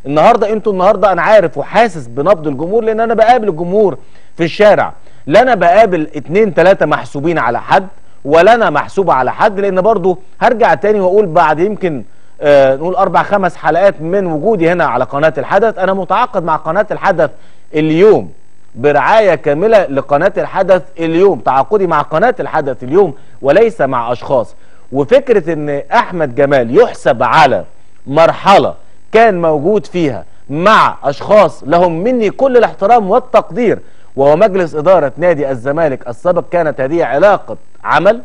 النهارده انتوا النهارده انا عارف وحاسس بنبض الجمهور لان انا بقابل الجمهور في الشارع لا انا بقابل اتنين تلاته محسوبين على حد ولا انا محسوب على حد لان برضو هرجع تاني واقول بعد يمكن آه نقول اربع خمس حلقات من وجودي هنا على قناه الحدث انا متعاقد مع قناه الحدث اليوم برعايه كامله لقناه الحدث اليوم تعاقدي مع قناه الحدث اليوم وليس مع اشخاص وفكره ان احمد جمال يحسب على مرحله كان موجود فيها مع اشخاص لهم مني كل الاحترام والتقدير وهو مجلس اداره نادي الزمالك السابق كانت هذه علاقه عمل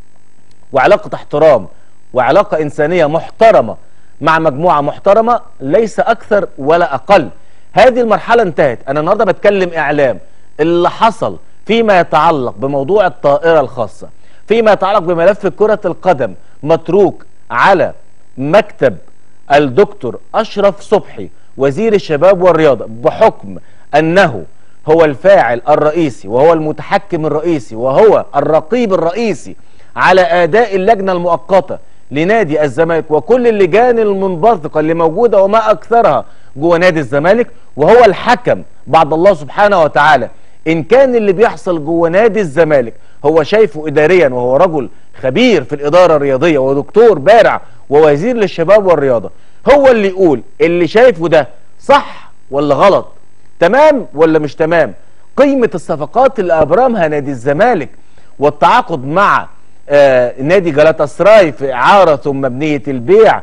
وعلاقه احترام وعلاقه انسانيه محترمه مع مجموعه محترمه ليس اكثر ولا اقل هذه المرحله انتهت انا النهارده بتكلم اعلام اللي حصل فيما يتعلق بموضوع الطائره الخاصه فيما يتعلق بملف كره القدم متروك على مكتب الدكتور اشرف صبحي وزير الشباب والرياضه بحكم انه هو الفاعل الرئيسي وهو المتحكم الرئيسي وهو الرقيب الرئيسي على اداء اللجنه المؤقته لنادي الزمالك وكل اللجان المنبثقه اللي موجوده وما اكثرها جوه نادي الزمالك وهو الحكم بعد الله سبحانه وتعالى ان كان اللي بيحصل جوه نادي الزمالك هو شايفه اداريا وهو رجل خبير في الاداره الرياضيه ودكتور بارع ووزير للشباب والرياضه هو اللي يقول اللي شايفه ده صح ولا غلط تمام ولا مش تمام قيمه الصفقات اللي ابرمها نادي الزمالك والتعاقد مع آه نادي جلاتا سراي في اعاره ثم بنيه البيع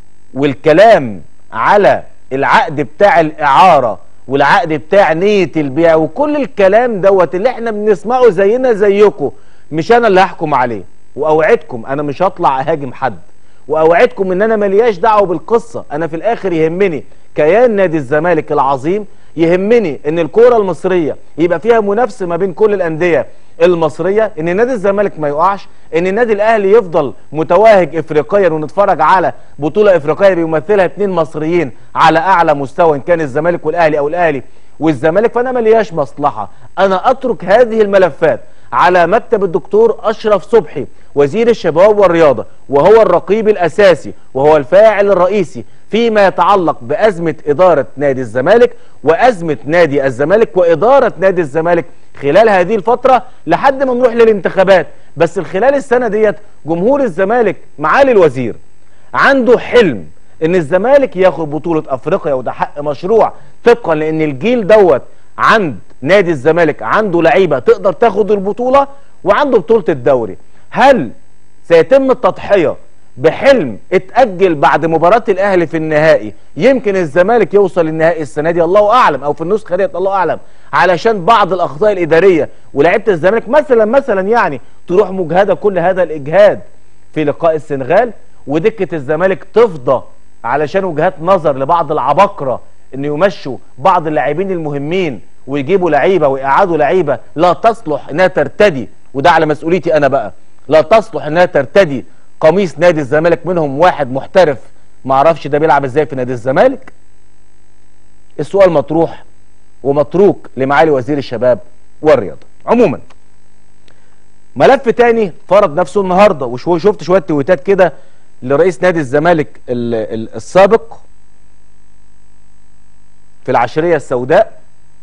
والكلام على العقد بتاع الاعاره والعقد بتاع نيه البيع وكل الكلام دوت اللي احنا بنسمعه زينا زيكم مش انا اللي هحكم عليه واوعدكم انا مش هطلع اهاجم حد واوعدكم ان انا ملياش دعوه بالقصه انا في الاخر يهمني كيان نادي الزمالك العظيم يهمني ان الكوره المصريه يبقى فيها منافسه ما بين كل الانديه المصريه ان نادي الزمالك ما يقعش ان النادي الاهلي يفضل متوهج افريقيا ونتفرج على بطوله افريقيه بيمثلها اثنين مصريين على اعلى مستوى ان كان الزمالك والاهلي او الاهلي والزمالك فانا ملياش مصلحه انا اترك هذه الملفات على مكتب الدكتور اشرف صبحي وزير الشباب والرياضه وهو الرقيب الاساسي وهو الفاعل الرئيسي فيما يتعلق بازمه اداره نادي الزمالك وازمه نادي الزمالك واداره نادي الزمالك خلال هذه الفتره لحد ما نروح للانتخابات بس خلال السنه ديت جمهور الزمالك معالي الوزير عنده حلم ان الزمالك ياخد بطوله افريقيا وده حق مشروع طبقا لان الجيل دوت عند نادي الزمالك عنده لعيبه تقدر تاخد البطوله وعنده بطوله الدوري هل سيتم التضحيه بحلم اتأجل بعد مباراة الأهلي في النهائي يمكن الزمالك يوصل النهائي السنة دي الله أعلم أو في النسخة ديت الله أعلم علشان بعض الأخطاء الإدارية ولعيبة الزمالك مثلا مثلا يعني تروح مجهدة كل هذا الإجهاد في لقاء السنغال ودكة الزمالك تفضى علشان وجهات نظر لبعض العباقرة إن يمشوا بعض اللاعبين المهمين ويجيبوا لعيبة ويقعدوا لعيبة لا تصلح إنها ترتدي وده على مسؤوليتي أنا بقى لا تصلح إنها ترتدي قميص نادي الزمالك منهم واحد محترف ما اعرفش ده بيلعب ازاي في نادي الزمالك السؤال مطروح ومتروك لمعالي وزير الشباب والرياضه عموما ملف تاني فرض نفسه النهارده وشفت شويه تويتات كده لرئيس نادي الزمالك السابق في العشريه السوداء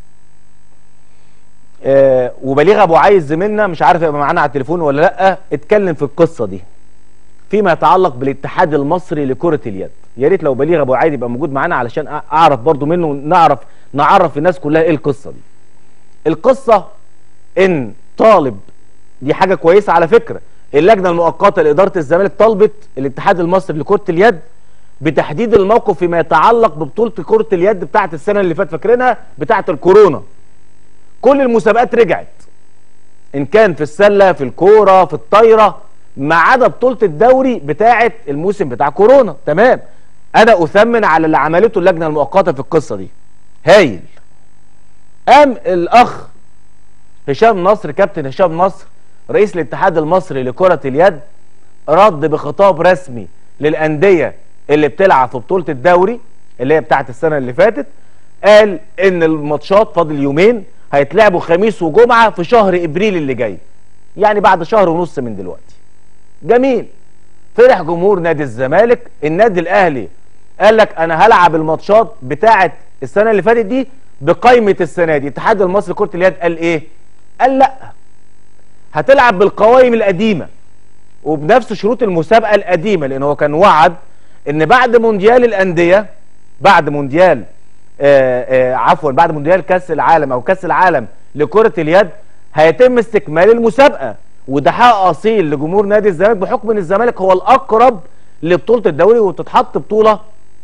آه وبليغ ابو عايز زميلنا مش عارف يبقى معانا على التليفون ولا لا اتكلم في القصه دي فيما يتعلق بالاتحاد المصري لكرة اليد يا ريت لو بليغ ابو عايد يبقى موجود معانا علشان اعرف برضو منه نعرف نعرف الناس كلها ايه القصة دي القصة ان طالب دي حاجة كويسة على فكرة اللجنة المؤقتة لإدارة الزمالك طالبت الاتحاد المصري لكرة اليد بتحديد الموقف فيما يتعلق ببطولة كرة اليد بتاعة السنة اللي فاتت فاكرينها بتاعة الكورونا كل المسابقات رجعت ان كان في السلة في الكورة في الطايرة ما عدا بطوله الدوري بتاعه الموسم بتاع كورونا تمام انا اثمن على اللي عملته اللجنه المؤقته في القصه دي هايل قام الاخ هشام نصر كابتن هشام نصر رئيس الاتحاد المصري لكره اليد رد بخطاب رسمي للانديه اللي بتلعب في بطوله الدوري اللي هي بتاعه السنه اللي فاتت قال ان الماتشات فاضل يومين هيتلعبوا خميس وجمعه في شهر ابريل اللي جاي يعني بعد شهر ونص من دلوقتي جميل فرح جمهور نادي الزمالك النادي الاهلي قال لك انا هلعب الماتشات بتاعه السنه اللي فاتت دي بقائمه السنه دي الاتحاد المصري لكره اليد قال ايه قال لا هتلعب بالقوائم القديمه وبنفس شروط المسابقه القديمه لان هو كان وعد ان بعد مونديال الانديه بعد مونديال آآ آآ عفوا بعد مونديال كاس العالم او كاس العالم لكره اليد هيتم استكمال المسابقه وده حق اصيل لجمهور نادي الزمالك بحكم ان الزمالك هو الاقرب لبطوله الدوري وتتحط بطوله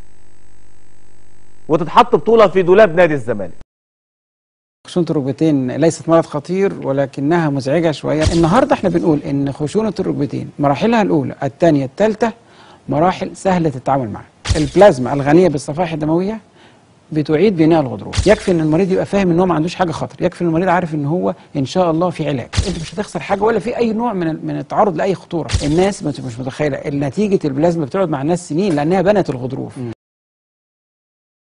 وتتحط بطوله في دولاب نادي الزمالك خشونة الركبتين ليست مرض خطير ولكنها مزعجة شوية النهاردة احنا بنقول ان خشونة الركبتين مراحلها الأولى الثانية الثالثة مراحل سهلة التعامل معها البلازما الغنية بالصفائح الدموية بتعيد بناء الغضروف يكفي ان المريض يبقى فاهم ان هو ما عندوش حاجه خطر يكفي ان المريض عارف ان هو ان شاء الله في علاج انت مش هتخسر حاجه ولا في اي نوع من من التعرض لاي خطوره الناس مش متخيله نتيجه البلازما بتقعد مع الناس سنين لانها بنت الغضروف